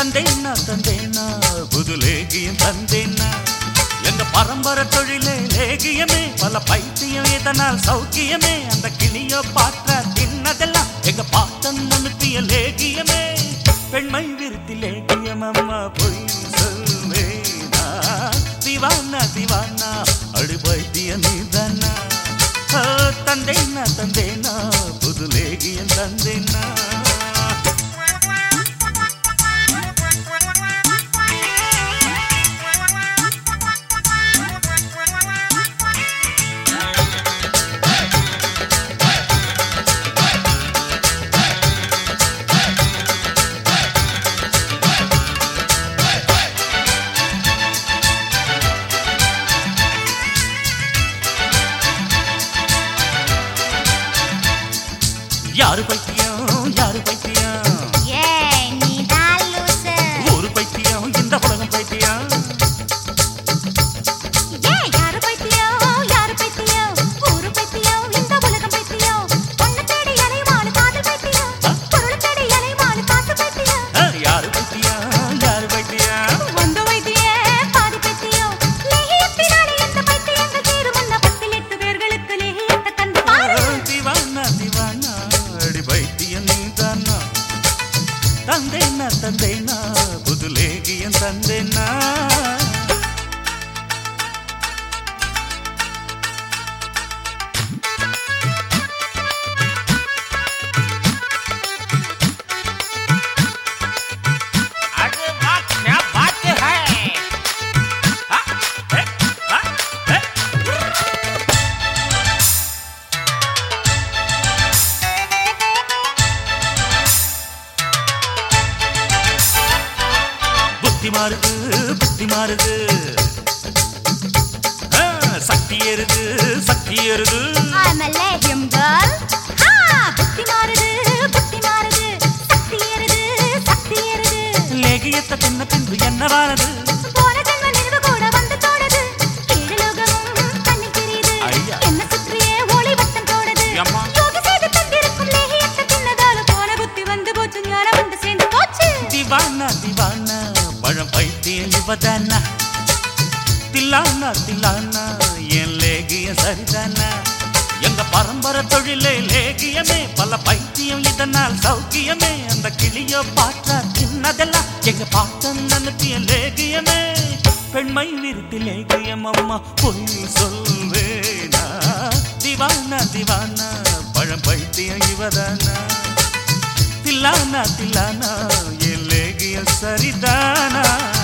தந்தேன்னா தந்தேன்னா புது லேகியம் தந்தேன்னா எங்க பரம்பரை தொழிலே லேகியமே பல பைத்தியம் இதனால் சௌக்கியமே அந்த கிளியோ பாற்ற தின்னதெல்லாம் எங்க பாட்டன் அனுப்பிய லேகியமே பெண்மை விருத்தி லேகியம் அம்மா பொய் சொல்வேனா திவானா திவானா அடி பைத்தியம் நீதானா ஓ, தந்தேனா தந்தேனா புது லேகியம் தந்தேனா யாரு பைத்தியம் யாரு பைத்தியம் ஏய் நீதான் லூசு ஒரு பைத்தியம் இந்த உலகம் பைத்தியம் ஏய் யாரு பைத்தியம் யாரு பைத்தியம் ஊரு பைத்தியம் இந்த உலகம் பைத்தியம் பொண்ணு தேடி அலைவாழ் காதல் பைத்தியம் பொருள் தேடி அலைவாழ் காசு பைத்தியம் ஆ, யாரு பைத்தியம் யாரு பைத்தியம் வந்த வைத்தியே பாதி பைத்தியம் லேகியத்தினாலே இந்த பைத்தியங்கள் தீரும் முன்ன பத்தில் எட்டு பேர்களுக்கு லேகியத்தை தந்து பாரு திவானா திவானா அடி பைத்தியம் நீதானா தந்தேனா தந்தேனா புது லேகியம் தந்தேனா अरे वाह क्या बात है ஆ, ஏ, ஆ, ஏ. புத்தி மாறுது புத்தி மாறுது ஆ, சக்தி ஏறுது சக்தி ஏறுது I'm a legion girl. ஆ, புத்தி மாறுது புத்தி மாறுது சக்தி ஏறுது சக்தி ஏறுது லேகியத்தை பின்ன பின்பு என்னவானது போன ஜென்ம நினைவு கூட வந்து தோடுது கீழ் லோகமும் கண்ணில் தெரியுது ஐயா. என்ன சுற்றியே ஒளி வட்டம் தோடுது அம்மா. யோகி செய்து தந்திருக்கும் லேகியத்தை தின்னதால போன புத்தி வந்து போச்சு ஞானம் வந்து சேர்ந்து போச்சு திவானா திவானா பழம் பைத்தியம் இவதானா தில்லானா தில்லானா என் லேகிய சரிதானா எங்க பரம்பரை தொழிலே லேகியமே பல பைத்தியம் இதனால் சௌக்கியமே அந்த கிளியோ பாற்றா சின்னதெல்லாம் எங்க பாட்டன் அனுப்பிய லேகியமே பெண்மை விருத்தி லேகியம் அம்மா பொய் சொல்வேனா திவானா திவானா பழம் பைத்தியம் இவதானா தில்லானா தில்லானா என் லேகிய சரிதானா